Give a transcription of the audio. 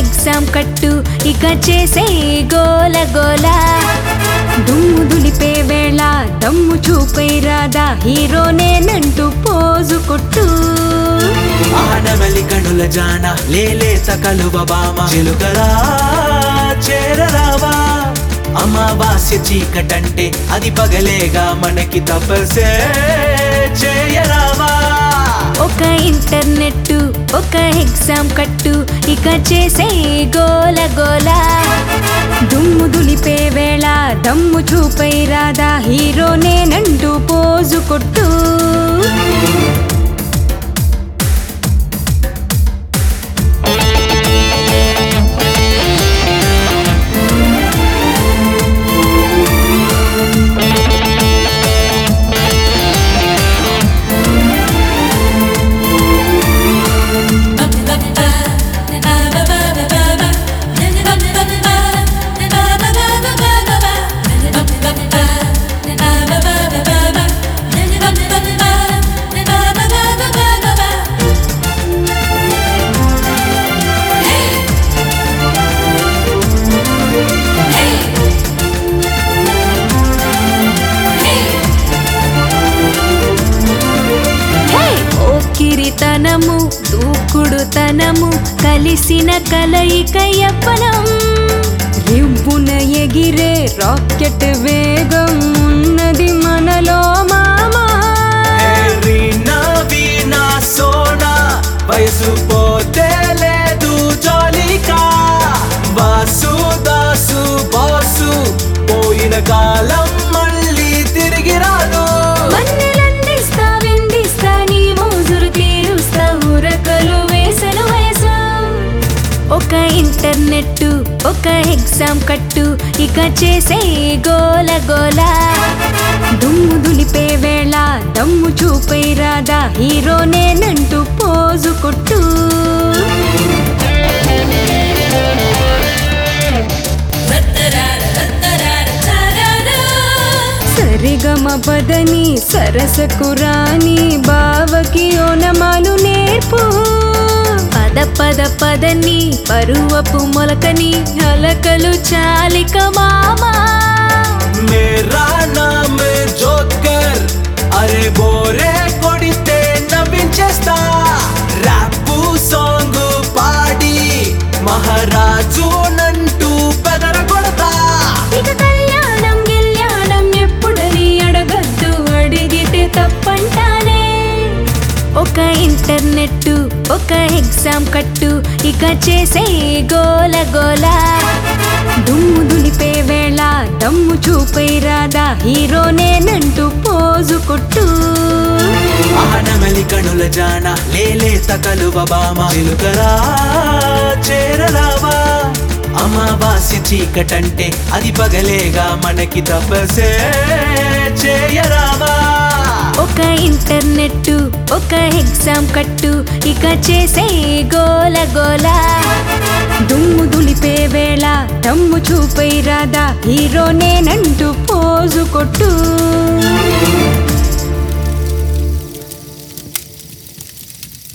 Exam కట్టు ఇక చేసే గోల గోల దుమ్ము దులిపే వేళ దమ్ము చూపై రాదా హీరోనేనంటూ పోజు కొట్టు ఆనవలి కనుల జాన లేలేత కలువ బామ చిలుకరా చేరరావా అమావాస్య చీకటంటే అది పగలేగా మనకి తపసే చేయరావా ఒక ఇంటర్నెట్ ఒక ఎగ్జామ్ కట్టు ఇక చేసే గోల గోల దుమ్ము దులిపే వేళ దమ్ము చూపై రాదా హీరోనేనంటూ పోజు కొట్టు హే! పోకిరితనము దూకుడుతనము కలిసిన కలయిక యవ్వనం రివ్వున ఎగిరే రాకెట్ వేగం ఉన్నది మనలో మామా వీణా వీణా సోనా వయసు పోతే లేదు జోలికా వాసు దాసు బాసు పోయిన కాలం మళ్ళీ తిరిగి రాదు మన్నెలందిస్తా విందిస్తా నీ మోజురు తీరుస్తా ఉరకలు వేసను వయసు ఒక ఇంటర్నెట్ ఒక ఎగ్జామ్ కట్టు ఇక చేసే గోల గోల దుమ్ము దులిపే వేళ దమ్ము చూపై రాదా హీరోనేనంటూ పోజు కొట్టు సరిగమ పదని సరసకు రాని బావకి ఓనమాలు నేర్పు పద పద పదని పరువపు మొలకని అలకలు చాలిక మామా మేరా నామ్ జోకర్ అరే బోరే కొడితే నవ్వించేస్తా ర్యాప్ సాంగ్ పాడి మహారాజు నంటూ పెదర కొడతా ఇక కళ్యాణం గిల్యాణం ఎప్పుడని అడగద్దు అడిగితే తప్పంటానే ఒక ఇంటర్నెట్ ఒక ఎగ్జామ్ కట్టు ఇక చేసే గోల గోల దుమ్ము దులిపే వేళ దమ్ము చూపై రాదా హీరోనేనంటూ పోజు కొట్టు ఆనమలి కనుల జాన లేలేత కలువ బామ చిలుకరా చేరరావా అమావాస్య చీకటంటే అది పగలేగా మనకి తపసే చేయరావా ఒక ఇంటర్నెట్ ఒక ఎగ్జామ్ కట్టు ఇక చేసే గోల గోల దుమ్ము దులిపే వేళ దమ్ము చూపై రాదా హీరోనేనంటూ పోజు కొట్టు